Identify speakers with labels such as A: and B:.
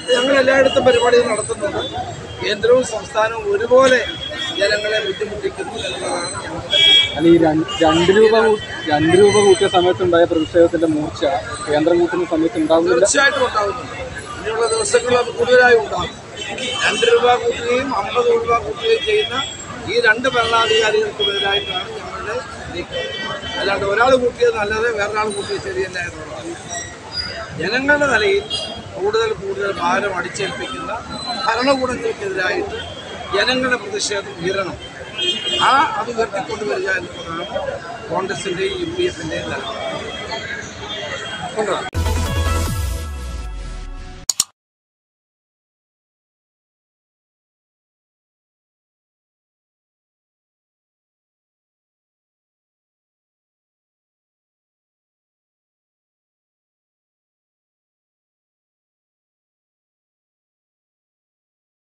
A: ഞങ്ങൾ എല്ലായിടത്തും പരിപാടികൾ നടത്തുന്നുണ്ട് കേന്ദ്രവും സംസ്ഥാനവും ഒരുപോലെ ജനങ്ങളെ ബുദ്ധിമുട്ടിക്കുന്നു എന്നുള്ളതാണ് ഞങ്ങളുടെ
B: അല്ല ഈ രണ്ട് രണ്ട് രൂപ കൂ- രണ്ട് രൂപ കൂട്ടിയ സമയത്തുണ്ടായ പ്രതിഷേധത്തിന്റെ മൂർച്ച കേന്ദ്രം കൂട്ടുന്ന സമയത്ത് ഉണ്ടാവുന്നില്ല
A: തീർച്ചയായിട്ടും ഉണ്ടാകുന്നുണ്ട് ഇനിയുള്ള ദിവസങ്ങളിൽ അത് കൂടുതലായി ഉണ്ടാകും രണ്ട് രൂപ കൂട്ടുകയും അമ്പത് രൂപ കൂട്ടുകയും ചെയ്യുന്ന ഈ രണ്ട് ഭരണാധികാരികൾക്കുമെതിരായിട്ടാണ് ഞങ്ങളുടെ നീക്കം അല്ലാണ്ട് ഒരാൾ കൂട്ടിയത് നല്ലത് വേറൊരാൾ കൂട്ടിയത് ശരിയല്ല എന്നുള്ളതാണ് ജനങ്ങളുടെ നിലയിൽ കൂടുതൽ കൂടുതൽ ഭാരം അടിച്ചേൽപ്പിക്കുന്ന ഭരണകൂടങ്ങൾക്കെതിരായിട്ട് ജനങ്ങളുടെ പ്രതിഷേധം ഉയരണം ആ അത് ഉയർത്തിക്കൊണ്ടുവരിക എന്നുള്ളതാണ് കോൺഗ്രസിൻ്റെയും യു ഡി എഫിൻ്റെയും നിലപാട്